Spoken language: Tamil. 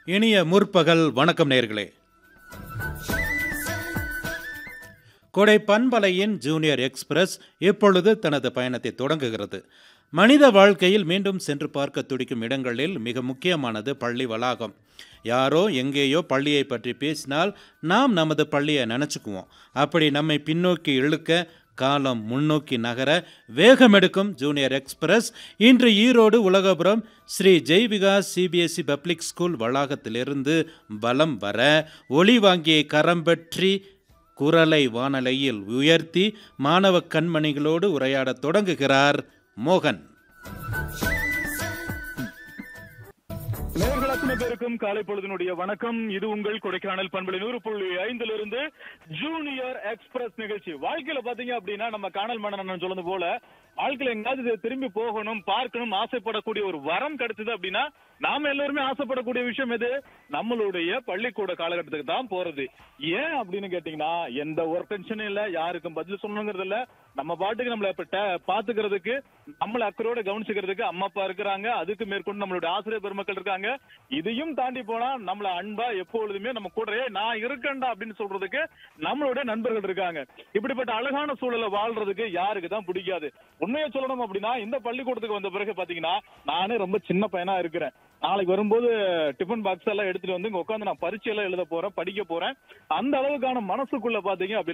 இனிய முற்பகல் வணக்கம் நேர்களே கொடை பண்பலையின் ஜூனியர் எக்ஸ்பிரஸ் இப்பொழுது தனது பயணத்தை தொடங்குகிறது மனித வாழ்க்கையில் மீண்டும் சென்று பார்க்க துடிக்கும் இடங்களில் மிக முக்கியமானது பள்ளி வளாகம் யாரோ எங்கேயோ பள்ளியை பற்றி பேசினால் நாம் நமது பள்ளியை நினச்சிக்குவோம் அப்படி நம்மை பின்னோக்கி இழுக்க காலம் முன்னோக்கி நகர வேகமெடுக்கும் ஜூனியர் எக்ஸ்பிரஸ் இன்று Erode Ulagapuram Sri Jaivika CBSE public school வளாகத்திலிருந்து பலம் வர ஒளி வாங்கிய கரம் பற்றி குரலை வானலையில் உயர்த்தி மாணவ கண்மணிகளோடு உரையாடத் தொடங்குகிறார் மோகன் நேயர்கள் அத்தனை பேருக்கும் காலை பொழுதினுடைய வணக்கம் இது உங்கள் கொடைக்கானல் பண்பலை நூறு புள்ளி ஐந்துல இருந்து ஜூனியர் எக்ஸ்பிரஸ் நிகழ்ச்சி வாழ்க்கையில பாத்தீங்க அப்படின்னா நம்ம காணல் மன்னன் சொன்னது போல வாழ்க்கையில எங்காவது இதை திரும்பி போகணும் பார்க்கணும் ஆசைப்படக்கூடிய ஒரு வரம் கிடைச்சது அப்படின்னா நாம எல்லாருமே ஆசைப்படக்கூடிய விஷயம் எது நம்மளுடைய பள்ளிக்கூட காலகட்டத்துக்கு தான் போறது ஏன் அப்படின்னு கேட்டீங்கன்னா எந்த ஒரு டென்ஷனும் இல்ல யாருக்கும் பதில் சொல்லணுங்கிறது இல்ல நம்ம பாட்டுக்கு நம்மள இப்ப ட- பாத்துக்கிறதுக்கு நம்மள அக்கறையோட கவனிச்சுக்கிறதுக்கு அம்மா அப்பா இருக்கிறாங்க அதுக்கு மேற்கொண்டு நம்மளுடைய ஆசிரியர் பெருமக்கள் இருக்காங்க இதையும் தாண்டி போனா நம்மள அன்பா எப்பொழுதுமே நம்ம கூட "ஏய், நான் இருக்கேன்டா அப்படின்னு சொல்றதுக்கு நம்மளுடைய நண்பர்கள் இருக்காங்க இப்படிப்பட்ட அழகான சூழலை வாழ்றதுக்கு யாருக்கு தான் பிடிக்காது உண்மையை சொல்லணும் அப்படின்னா இந்த பள்ளிக்கூடத்துக்கு வந்த பிறகு பாத்தீங்கன்னா நானே ரொம்ப சின்ன பையனா இருக்கிறேன் நாளைக்கு வரும்போது டிஃபன் பாக்ஸ் எல்லாம் எடுத்துட்டு வந்து இங்க உட்காந்து நான் பரீட்சை எல்லாம் எழுத போறேன் படிக்க போறேன் அந்த அளவுக்கான மனசுக்குள்ள பாத்தீங்க அப்படின்னா